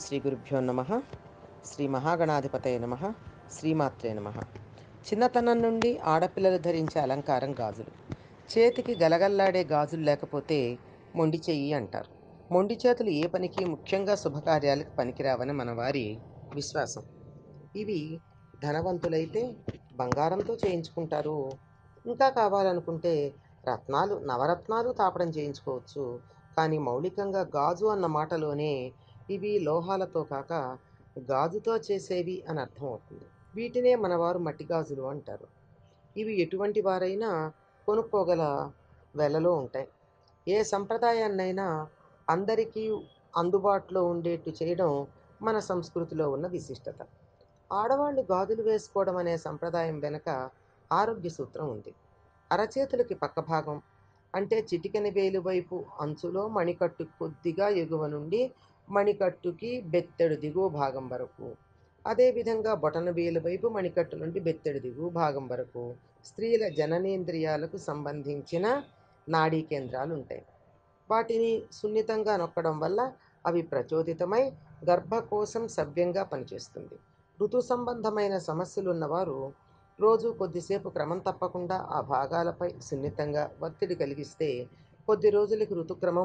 శ్రీ గురుభ్యో నమ శ్రీ మహాగణాధిపతయ నమ శ్రీమాత్రే నమ చిన్నతనం నుండి ఆడపిల్లలు ధరించే అలంకారం గాజులు చేతికి గలగల్లాడే గాజులు లేకపోతే మొండి చెయ్యి అంటారు మొండి చేతులు ఏ పనికి ముఖ్యంగా శుభకార్యాలకు పనికిరావని మన వారి విశ్వాసం ఇవి ధనవంతులైతే బంగారంతో చేయించుకుంటారు ఇంకా కావాలనుకుంటే రత్నాలు నవరత్నాలు తాపడం చేయించుకోవచ్చు కానీ మౌలికంగా గాజు అన్న మాటలోనే ఇవి లోహాలతో కాక గాజుతో చేసేవి అని అర్థం అవుతుంది వీటినే మనవారు మట్టి గాజులు అంటారు ఇవి ఎటువంటి వారైనా కొనుక్కోగల వెలలో ఉంటాయి ఏ సంప్రదాయాన్నైనా అందరికీ అందుబాటులో ఉండేట్టు చేయడం మన సంస్కృతిలో ఉన్న విశిష్టత ఆడవాళ్ళు గాజులు వేసుకోవడం అనే సంప్రదాయం వెనుక ఆరోగ్య సూత్రం ఉంది అరచేతులకి పక్క భాగం అంటే చిటికెన వేలు వైపు అంచులో మణికట్టు కొద్దిగా ఎగువ నుండి మణికట్టుకి బెత్తెడు దిగువ భాగం వరకు అదేవిధంగా బొటన వేలు వైపు మణికట్టు నుండి బెత్తెడు దిగువ భాగం వరకు స్త్రీల జననేంద్రియాలకు సంబంధించిన నాడీ కేంద్రాలు ఉంటాయి వాటిని సున్నితంగా నొక్కడం వల్ల అవి ప్రచోదితమై గర్భకోశం సవ్యంగా పనిచేస్తుంది ఋతు సంబంధమైన సమస్యలు ఉన్నవారు రోజు కొద్దిసేపు క్రమం తప్పకుండా ఆ భాగాలపై సున్నితంగా ఒత్తిడి కలిగిస్తే కొద్ది రోజులకి ఋతుక్రమం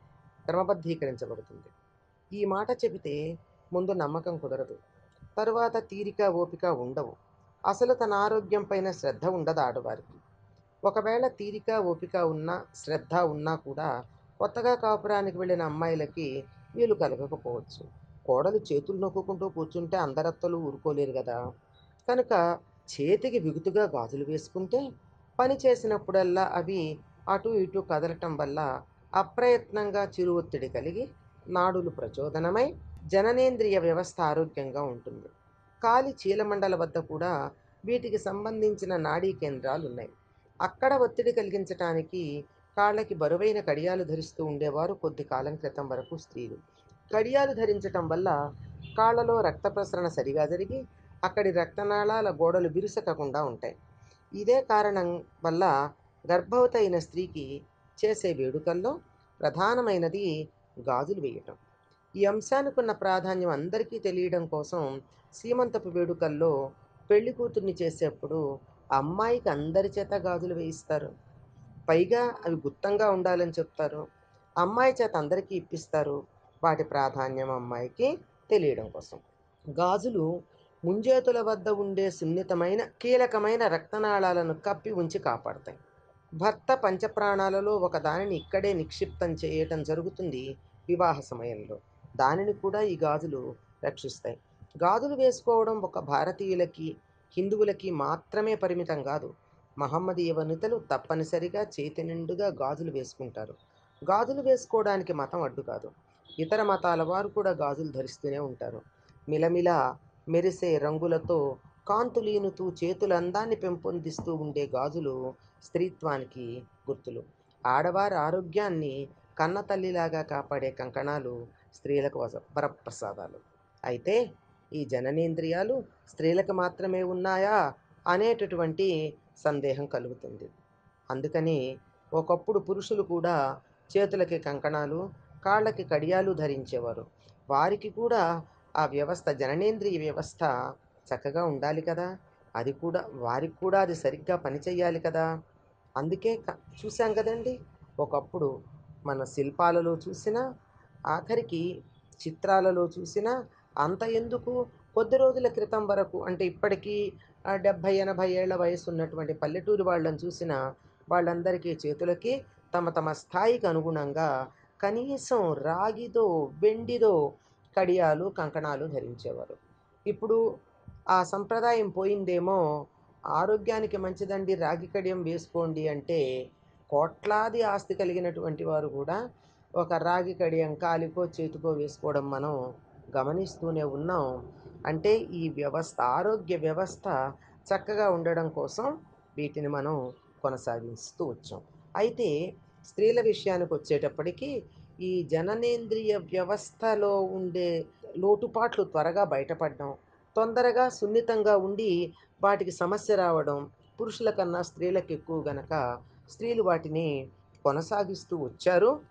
క్రమబద్ధీకరించబడుతుంది ఈ మాట చెబితే ముందు నమ్మకం కుదరదు తరువాత తీరిక ఓపిక ఉండవు అసలు తన ఆరోగ్యం పైన శ్రద్ధ ఉండదు ఆడవారికి ఒకవేళ తీరిక ఓపిక ఉన్నా శ్రద్ధ ఉన్నా కూడా కొత్తగా కాపురానికి వెళ్ళిన అమ్మాయిలకి వీలు కలగకపోవచ్చు కోడలు చేతులు నొక్కుంటూ కూర్చుంటే అందరత్తలు ఊరుకోలేరు కదా కనుక చేతికి బిగుతుగా గాజులు వేసుకుంటే పని చేసినప్పుడల్లా అవి అటు ఇటు కదలటం వల్ల అప్రయత్నంగా చిరు ఒత్తిడి కలిగి నాడులు ప్రచోదనమై జననేంద్రియ వ్యవస్థ ఆరోగ్యంగా ఉంటుంది కాలి చీలమండల వద్ద కూడా వీటికి సంబంధించిన నాడీ కేంద్రాలు ఉన్నాయి అక్కడ ఒత్తిడి కలిగించటానికి కాళ్ళకి బరువైన కడియాలు ధరిస్తూ ఉండేవారు కొద్ది కాలం క్రితం వరకు స్త్రీలు కడియాలు ధరించటం వల్ల కాళ్ళలో రక్త ప్రసరణ సరిగా జరిగి అక్కడి రక్తనాళాల గోడలు బిరుసకకుండా ఉంటాయి ఇదే కారణం వల్ల గర్భవతి అయిన స్త్రీకి చేసే వేడుకల్లో ప్రధానమైనది గాజులు వేయటం ఈ అంశానికి ఉన్న ప్రాధాన్యం అందరికీ తెలియడం కోసం సీమంతపు వేడుకల్లో పెళ్లి కూతుర్ని చేసేప్పుడు అమ్మాయికి అందరి చేత గాజులు వేయిస్తారు పైగా అవి గుత్తంగా ఉండాలని చెప్తారు అమ్మాయి చేత అందరికీ ఇప్పిస్తారు వాటి ప్రాధాన్యం అమ్మాయికి తెలియడం కోసం గాజులు ముంజేతుల వద్ద ఉండే సున్నితమైన కీలకమైన రక్తనాళాలను కప్పి ఉంచి కాపాడతాయి భర్త పంచప్రాణాలలో ఒక దానిని ఇక్కడే నిక్షిప్తం చేయటం జరుగుతుంది వివాహ సమయంలో దానిని కూడా ఈ గాజులు రక్షిస్తాయి గాజులు వేసుకోవడం ఒక భారతీయులకి హిందువులకి మాత్రమే పరిమితం కాదు మహమ్మదీయ వనితలు తప్పనిసరిగా చేతి నిండుగా గాజులు వేసుకుంటారు గాజులు వేసుకోవడానికి మతం అడ్డు కాదు ఇతర మతాల వారు కూడా గాజులు ధరిస్తూనే ఉంటారు మిలమిల మెరిసే రంగులతో కాంతులీనుతూ చేతుల అందాన్ని పెంపొందిస్తూ ఉండే గాజులు స్త్రీత్వానికి గుర్తులు ఆడవారి ఆరోగ్యాన్ని కన్న తల్లిలాగా కాపాడే కంకణాలు స్త్రీలకు వస వరప్రసాదాలు అయితే ఈ జననేంద్రియాలు స్త్రీలకు మాత్రమే ఉన్నాయా అనేటటువంటి సందేహం కలుగుతుంది అందుకని ఒకప్పుడు పురుషులు కూడా చేతులకి కంకణాలు కాళ్ళకి కడియాలు ధరించేవారు వారికి కూడా ఆ వ్యవస్థ జననేంద్రియ వ్యవస్థ చక్కగా ఉండాలి కదా అది కూడా వారికి కూడా అది సరిగ్గా పనిచేయాలి కదా అందుకే క- చూసాం కదండి ఒకప్పుడు మన శిల్పాలలో చూసినా ఆఖరికి చిత్రాలలో చూసినా అంత ఎందుకు కొద్ది రోజుల క్రితం వరకు అంటే ఇప్పటికీ ఆ, డెబ్భై ఎనభై ఏళ్ల వయసు ఉన్నటువంటి పల్లెటూరు వాళ్ళని చూసిన వాళ్ళందరికీ చేతులకి తమ తమ స్థాయికి అనుగుణంగా కనీసం రాగిదో వెండిదో కడియాలు కంకణాలు ధరించేవారు ఇప్పుడు ఆ సంప్రదాయం పోయిందేమో ఆరోగ్యానికి మంచిదండి రాగి కడియం వేసుకోండి అంటే కోట్లాది ఆస్తి కలిగినటువంటి వారు కూడా ఒక రాగి కడియం కాలికో చేతికో వేసుకోవడం మనం గమనిస్తూనే ఉన్నాం అంటే ఈ వ్యవస్థ ఆరోగ్య వ్యవస్థ చక్కగా ఉండడం కోసం వీటిని మనం కొనసాగిస్తూ వచ్చాం అయితే స్త్రీల విషయానికి వచ్చేటప్పటికి ఈ జననేంద్రియ వ్యవస్థలో ఉండే లోటుపాట్లు త్వరగా బయటపడడం తొందరగా సున్నితంగా ఉండి వాటికి సమస్య రావడం పురుషుల కన్నా స్త్రీలకు ఎక్కువ గనక స్త్రీలు వాటిని కొనసాగిస్తూ వచ్చారు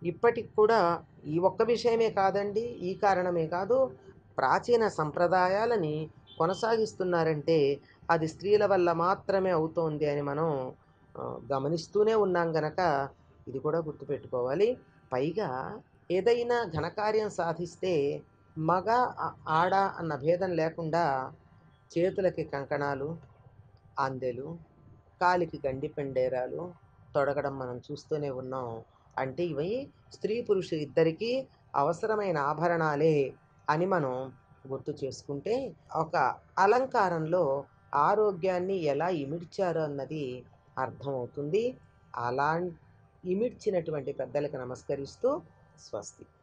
ఇప్పటికి కూడా ఈ ఒక్క విషయమే కాదండి. ఈ కారణమే కాదు. ప్రాచీన సంప్రదాయాలని కొనసాగిస్తున్నారంటే అది స్త్రీల వల్ల మాత్రమే అవుతోంది అని మనం ఆహ్, గమనిస్తూనే ఉన్నాం గనక ఇది కూడా గుర్తుపెట్టుకోవాలి. పైగా ఏదైనా ఘనకార్యం సాధిస్తే మగ, ఆ ఆడ అన్న భేదం లేకుండా చేతులకి కంకణాలు, అందెలు, కాలికి గండి పెండేరాలు తొడగడం మనం చూస్తూనే ఉన్నాం. అంటే ఇవి స్త్రీ, పురుషు ఇద్దరికీ అవసరమైన ఆభరణాలే అని మనం గుర్తు చేసుకుంటే, ఒక అలంకారంలో ఆరోగ్యాన్ని ఎలా ఇమిడ్చారు అన్నది అర్థమవుతుంది. అలా ఇమిడ్చినటువంటి పెద్దలకి నమస్కరిస్తూ స్వస్తి.